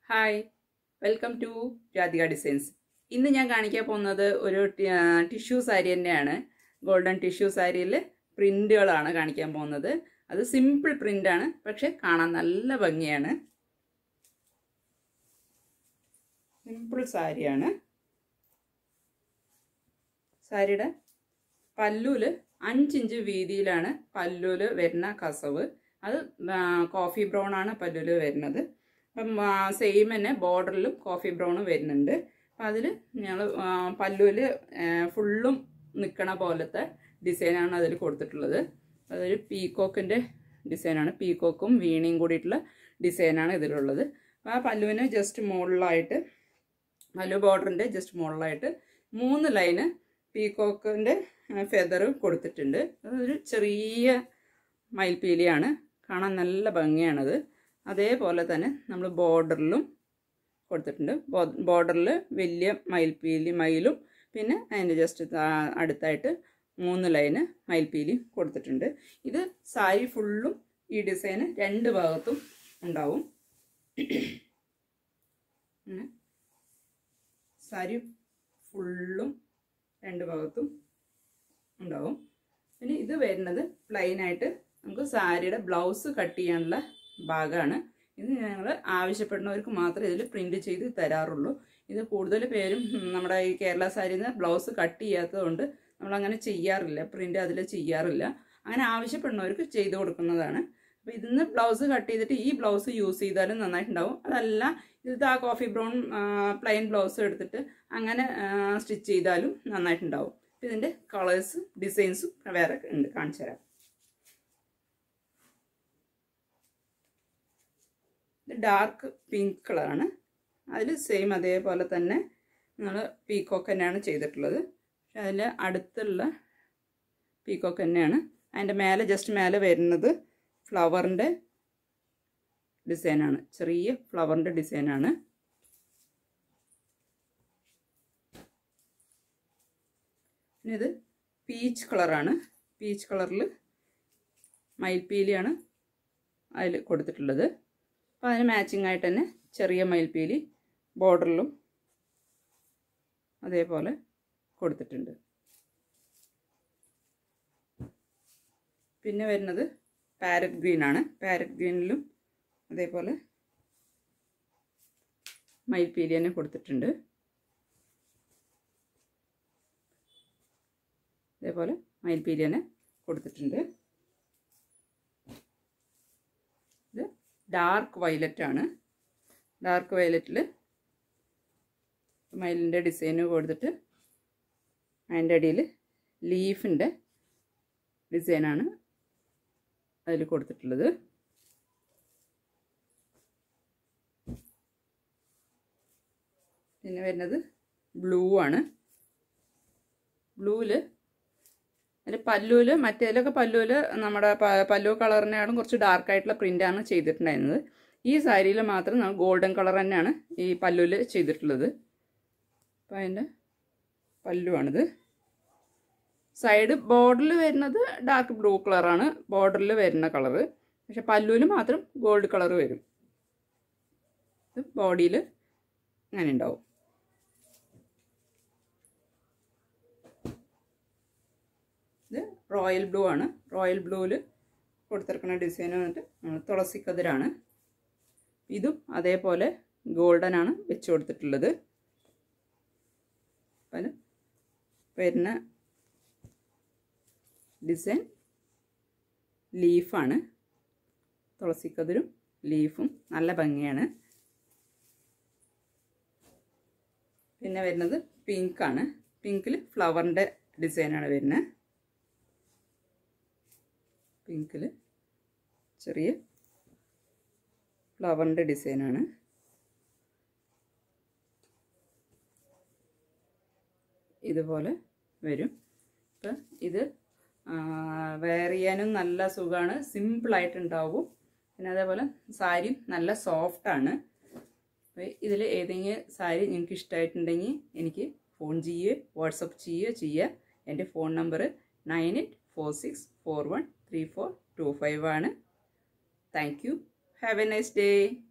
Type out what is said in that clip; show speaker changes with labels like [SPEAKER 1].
[SPEAKER 1] hi welcome to Radhika designs ഇന്ന് ഞാൻ കാണിക്കാൻ പോകുന്നത് ഒരു ടിഷ്യൂ സാരി തന്നെയാണ് ഗോൾഡൻ ടിഷ്യൂ സാരിയിൽ പ്രിന്റുകളാണ് കാണിക്കാൻ പോകുന്നത് അത് സിമ്പിൾ പ്രിന്റാണ് പക്ഷെ കാണാൻ നല്ല ഭംഗിയാണ് സിമ്പിൾ സാരിയാണ് സാരിയുടെ പല്ലൂല് അഞ്ചിഞ്ച് വീതിയിലാണ് പല്ലൂല് വരുന്ന കസവ് അത് കോഫി ബ്രൗൺ ആണ് പല്ലുല് വരുന്നത് അപ്പം സെയിം തന്നെ ബോർഡറിലും കോഫി ബ്രൗൺ വരുന്നുണ്ട് അപ്പം അതിൽ ഞങ്ങൾ പല്ലുവിൽ ഫുള്ളും നിൽക്കണ പോലത്തെ ഡിസൈനാണ് അതിൽ കൊടുത്തിട്ടുള്ളത് അതൊരു പീക്കോക്കിൻ്റെ ഡിസൈനാണ് പീക്കോക്കും വീണിയും കൂടിയിട്ടുള്ള ഡിസൈനാണ് ഇതിലുള്ളത് അപ്പോൾ ആ പല്ലുവിന് ജസ്റ്റ് മുകളിലായിട്ട് പല്ലു ബോർഡറിൻ്റെ ജസ്റ്റ് മുകളിലായിട്ട് മൂന്ന് ലൈന് പീക്കോക്കിൻ്റെ ഫെദർ കൊടുത്തിട്ടുണ്ട് അതൊരു ചെറിയ മയിൽപീലിയാണ് കാണാൻ നല്ല ഭംഗിയാണത് അതേപോലെ തന്നെ നമ്മൾ ബോർഡറിലും കൊടുത്തിട്ടുണ്ട് ബോർഡറിൽ വലിയ മയിൽപീലി മയിലും പിന്നെ അതിൻ്റെ ജസ്റ്റ് അടുത്തായിട്ട് മൂന്ന് ലൈന് മയിൽപീലി കൊടുത്തിട്ടുണ്ട് ഇത് സാരി ഫുള്ളും ഈ ഡിസൈന് രണ്ട് ഭാഗത്തും ഉണ്ടാവും സാരി ഫുള്ളും രണ്ട് ഭാഗത്തും ഉണ്ടാവും പിന്നെ ഇത് വരുന്നത് പ്ലെയിനായിട്ട് നമുക്ക് സാരിയുടെ ബ്ലൗസ് കട്ട് ചെയ്യാനുള്ള ഭാഗമാണ് ഇത് ഞങ്ങൾ ആവശ്യപ്പെടുന്നവർക്ക് മാത്രമേ ഇതിൽ പ്രിന്റ് ചെയ്ത് തരാറുള്ളൂ ഇത് കൂടുതൽ പേരും നമ്മുടെ ഈ കേരള സാരിയിൽ നിന്ന് ബ്ലൗസ് കട്ട് ചെയ്യാത്തതുകൊണ്ട് നമ്മളങ്ങനെ ചെയ്യാറില്ല പ്രിന്റ് അതിൽ ചെയ്യാറില്ല അങ്ങനെ ആവശ്യപ്പെടുന്നവർക്ക് ചെയ്ത് കൊടുക്കുന്നതാണ് അപ്പോൾ ഇതിന്ന് ബ്ലൗസ് കട്ട് ചെയ്തിട്ട് ഈ ബ്ലൗസ് യൂസ് ചെയ്താലും നന്നായിട്ടുണ്ടാവും അതല്ല ഇത് ആ കോഫി ബ്രൗൺ പ്ലെയിൻ ബ്ലൗസ് എടുത്തിട്ട് അങ്ങനെ സ്റ്റിച്ച് ചെയ്താലും നന്നായിട്ടുണ്ടാവും ഇതിൻ്റെ കളേഴ്സും ഡിസൈൻസും വേറെ ഉണ്ട് കാണിച്ചു തരാം ഇത് ഡാർക്ക് പിങ്ക് കളറാണ് അതിൽ സെയിം അതേപോലെ തന്നെ നമ്മൾ പീക്കോക്ക് തന്നെയാണ് ചെയ്തിട്ടുള്ളത് പക്ഷെ അതിൽ അടുത്തുള്ള പീക്കോക്ക് തന്നെയാണ് അതിൻ്റെ മേലെ ജസ്റ്റ് മേലെ വരുന്നത് ഫ്ലവറിൻ്റെ ഡിസൈനാണ് ചെറിയ ഫ്ലവറിൻ്റെ ഡിസൈനാണ് പിന്നെ ഇത് പീച്ച് കളറാണ് പീച്ച് കളറിൽ മയിൽപ്പീലിയാണ് അതിൽ കൊടുത്തിട്ടുള്ളത് അപ്പോൾ അതിന് മാച്ചിങ് ആയിട്ട് തന്നെ ചെറിയ മയിൽപ്പീലി ബോർഡറിലും അതേപോലെ കൊടുത്തിട്ടുണ്ട് പിന്നെ വരുന്നത് പാരറ്റ് ഗ്രീൻ ആണ് പാരറ്റ് ഗ്രീനിലും അതേപോലെ മയിൽപ്പീലി തന്നെ കൊടുത്തിട്ടുണ്ട് അതേപോലെ മയിൽപ്പീലി തന്നെ കൊടുത്തിട്ടുണ്ട് ഇത് ഡാർക്ക് വയലറ്റ് ആണ് ഡാർക്ക് വയലറ്റിൽ മയിലിൻ്റെ ഡിസൈന് കൊടുത്തിട്ട് അതിൻ്റെ അടിയിൽ ലീഫിൻ്റെ ഡിസൈനാണ് അതിൽ കൊടുത്തിട്ടുള്ളത് പിന്നെ വരുന്നത് ബ്ലൂ ആണ് ബ്ലൂവിൽ അതിൽ പല്ലുവിൽ മറ്റേതിലൊക്കെ പല്ലുവിൽ നമ്മുടെ പല്ലു കളറിനെക്കാളും കുറച്ച് ഡാർക്ക് ആയിട്ടുള്ള പ്രിൻ്റാണ് ചെയ്തിട്ടുണ്ടായിരുന്നത് ഈ സാരിയിൽ മാത്രം നമ്മൾ ഗോൾഡൻ കളർ തന്നെയാണ് ഈ പല്ലുവിൽ ചെയ്തിട്ടുള്ളത് അപ്പോൾ അതിൻ്റെ പല്ലുവാണിത് സൈഡ് ബോർഡറിൽ വരുന്നത് ഡാർക്ക് ബ്ലൂ കളറാണ് ബോർഡറിൽ വരുന്ന കളറ് പക്ഷെ പല്ലുവിൽ മാത്രം ഗോൾഡ് കളർ വരും ഇത് ബോഡിയിൽ അങ്ങനെ ഉണ്ടാവും ഇത് റോയൽ ബ്ലൂ ആണ് റോയൽ ബ്ലൂവിൽ കൊടുത്തിരിക്കുന്ന ഡിസൈൻ വന്നിട്ട് തുളസിക്കതിരാണ് ഇതും അതേപോലെ ഗോൾഡൻ ആണ് വെച്ച് കൊടുത്തിട്ടുള്ളത് അപ്പം വരുന്ന ഡിസൈൻ ലീഫാണ് തുളസിക്കതിരും ലീഫും നല്ല ഭംഗിയാണ് പിന്നെ വരുന്നത് പിങ്കാണ് പിങ്കിൽ ഫ്ലവറിൻ്റെ ഡിസൈനാണ് വരുന്നത് പിങ്കിൽ ചെറിയ ഫ്ലവറിൻ്റെ ഡിസൈനാണ് ഇതുപോലെ വരും ഇപ്പം ഇത് വെയർ ചെയ്യാനും നല്ല സുഖമാണ് സിമ്പിളായിട്ടുണ്ടാവും പിന്നെ അതേപോലെ സാരി നല്ല സോഫ്റ്റാണ് ഇതിൽ ഏതെങ്കിലും സാരി നിങ്ങൾക്ക് ഇഷ്ടമായിട്ടുണ്ടെങ്കിൽ എനിക്ക് ഫോൺ ചെയ്യുകയോ വാട്സപ്പ് ചെയ്യുകയോ ചെയ്യുക എൻ്റെ phone number nine eight four six four one three four two five ആണ് thank you have a nice day